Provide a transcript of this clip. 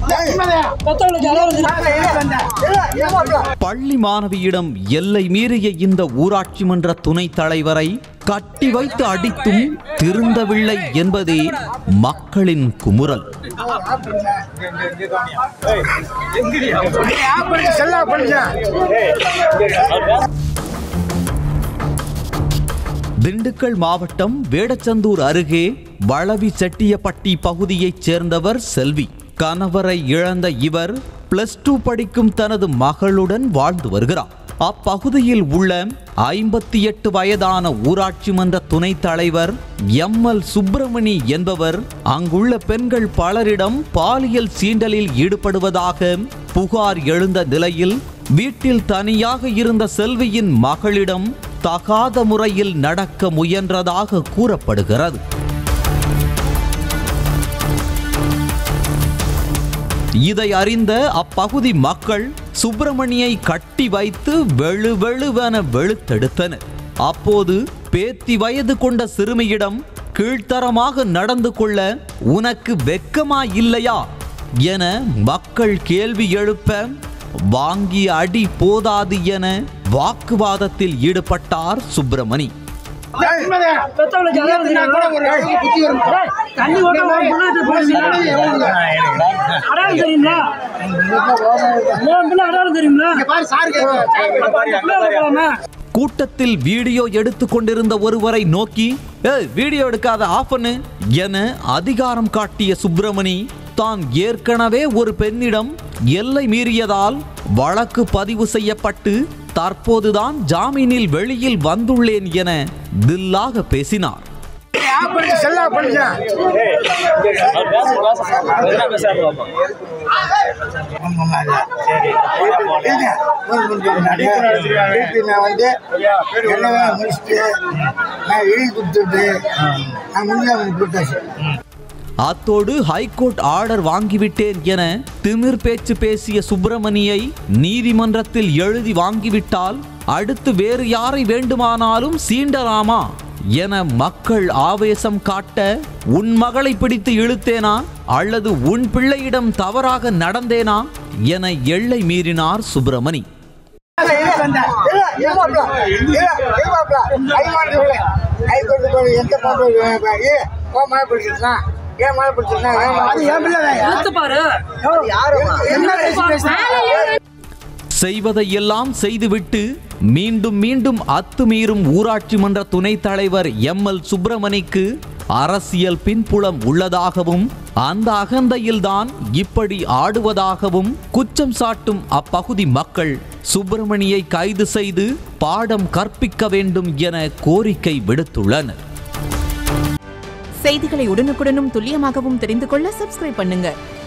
பள்ளி மாணவியிடம் எல்லை மீறிய இந்த ஊராட்சி மன்ற துணைத் தலைவரை கட்டி வைத்து அடித்தும் திருந்தவில்லை என்பதே மக்களின் குமுறல் திண்டுக்கல் மாவட்டம் வேடச்சந்தூர் அருகே வளவி செட்டியப்பட்டி பகுதியைச் சேர்ந்தவர் செல்வி கணவரை இழந்த இவர் பிளஸ் டூ படிக்கும் தனது மகளுடன் வாழ்ந்து வருகிறார் அப்பகுதியில் உள்ள ஐம்பத்தி எட்டு வயதான ஊராட்சி மன்ற துணைத் தலைவர் எம் எல் சுப்பிரமணி என்பவர் அங்குள்ள பெண்கள் பலரிடம் பாலியல் சீண்டலில் ஈடுபடுவதாக புகார் எழுந்த நிலையில் வீட்டில் தனியாக இருந்த செல்வியின் மகளிடம் தகாத முறையில் நடக்க முயன்றதாக கூறப்படுகிறது இதை அறிந்த அப்பகுதி மக்கள் சுப்பிரமணியை கட்டி வைத்து வெளு வெளுவென வெளுத்தெடுத்தனர் அப்போது பேத்தி வயது கொண்ட சிறுமியிடம் கீழ்த்தரமாக நடந்து கொள்ள உனக்கு வெக்கமா இல்லையா என மக்கள் கேள்வி எழுப்ப வாங்கி அடி போதாது என வாக்குவாதத்தில் ஈடுபட்டார் சுப்பிரமணி தண்ணி ஓட்ட அடையாளம் தெரியுங்களா உன் பிள்ளை அடையாளம் தெரியுங்களா போலாமா கூட்டத்தில் வீடியோ எடுத்து கொண்டிருந்த ஒருவரை நோக்கி "ஏய், வீடியோ எடுக்காத ஆஃப் பண்ணு என அதிகாரம் காட்டிய சுப்பிரமணி தான் ஏற்கனவே ஒரு பெண்ணிடம் எல்லை மீறியதால் வழக்கு பதிவு செய்யப்பட்டு தற்போதுதான் ஜாமீனில் வெளியில் வந்துள்ளேன் என தில்லாக பேசினார் திருப்பி நான் வந்து எல்லாமே முடிச்சுட்டு நான் எழுதி கொடுத்துட்டு நான் முடிஞ்ச அவனுக்கு கொடுத்தாச்சு அத்தோடு ஹைகோர்ட் ஆர்டர் வாங்கிவிட்டேன் என திமிர் பேச்சு பேசிய சுப்பிரமணியை நீதிமன்றத்தில் எழுதி வாங்கிவிட்டால் அடுத்து வேறு யாரை வேண்டுமானாலும் சீண்டலாமா என மக்கள் ஆவேசம் காட்ட உன் மகளை பிடித்து இழுத்தேனா அல்லது உன் பிள்ளையிடம் தவறாக நடந்தேனா என எல்லை மீறினார் சுப்பிரமணி எந்த பாட்டு ஓ மழை பிடிச்சிருக்கா ஏன் மழை பிடிச்சிருக்கா ஏன் மழை எடுத்து பாரு செய்வதையெல்லாம் செய்துவிட்டு மீண்டும் மீண்டும் அத்துமீறும் ஊராட்சி மன்ற துணைத் தலைவர் எம் எல் சுப்பிரமணிக்கு அரசியல் பின்புலம் உள்ளதாகவும் அந்த அகந்தையில்தான் இப்படி ஆடுவதாகவும் குற்றம் சாட்டும் அப்பகுதி மக்கள் சுப்பிரமணியை கைது செய்து பாடம் கற்பிக்க வேண்டும் என கோரிக்கை விடுத்துள்ளனர் செய்திகளை உடனுக்குடனும் துல்லியமாகவும் தெரிந்து கொள்ள சப்ஸ்கிரைப் பண்ணுங்க